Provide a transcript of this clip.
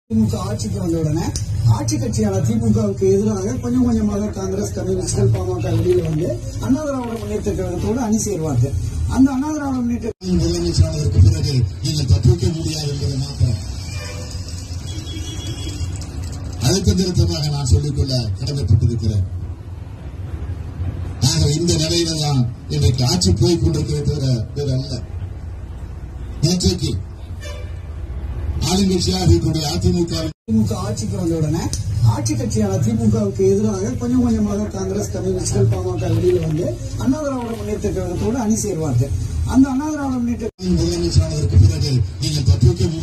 திமுக ஆட்சிக்கு வந்த உடனே ஆட்சி கட்சியான திமுகவுக்கு எதிராக கொஞ்சம் கொஞ்சமாக காங்கிரஸ் கம்யூனிஸ்ட்கள் பாமக வெளியில வந்து அண்ணா திராவிட முன்னேற்ற கழகத்தோடு அணி சேர்வார்கள் அந்த அண்ணா திராவிட முன்னேற்ற முதலமைச்சரானதற்கு பிறகு நீங்கள் தப்பிக்க முடியாது என்பதை மாத்திரம் அழுத்த திருத்தமாக நான் சொல்லிக்கொள்ள கடமைப்பட்டிருக்கிறேன் ஆக இந்த நிலையில தான் இன்றைக்கு ஆட்சி போய் கொண்டிருக்கிறது தவிர வேறு அல்ல நேற்றைக்கு ஆளுங்கட்சியாக இருக்கக்கூடிய அதிமுக திமுக ஆட்சிக்கு வந்த உடனே ஆட்சி கட்சியான திமுகவுக்கு எதிராக கொஞ்சம் கொஞ்சமாக காங்கிரஸ் கம்யூனிஸ்ட்கள் பாமக வெளியில வந்து அண்ணா திராவிட முன்னேற்ற கழகத்தோடு அணி சேர்வார்கள் அந்த அண்ணா திராவிட முன்னேற்ற முதலமைச்சரானதற்கு பிறகு நீங்கள் தப்பிக்க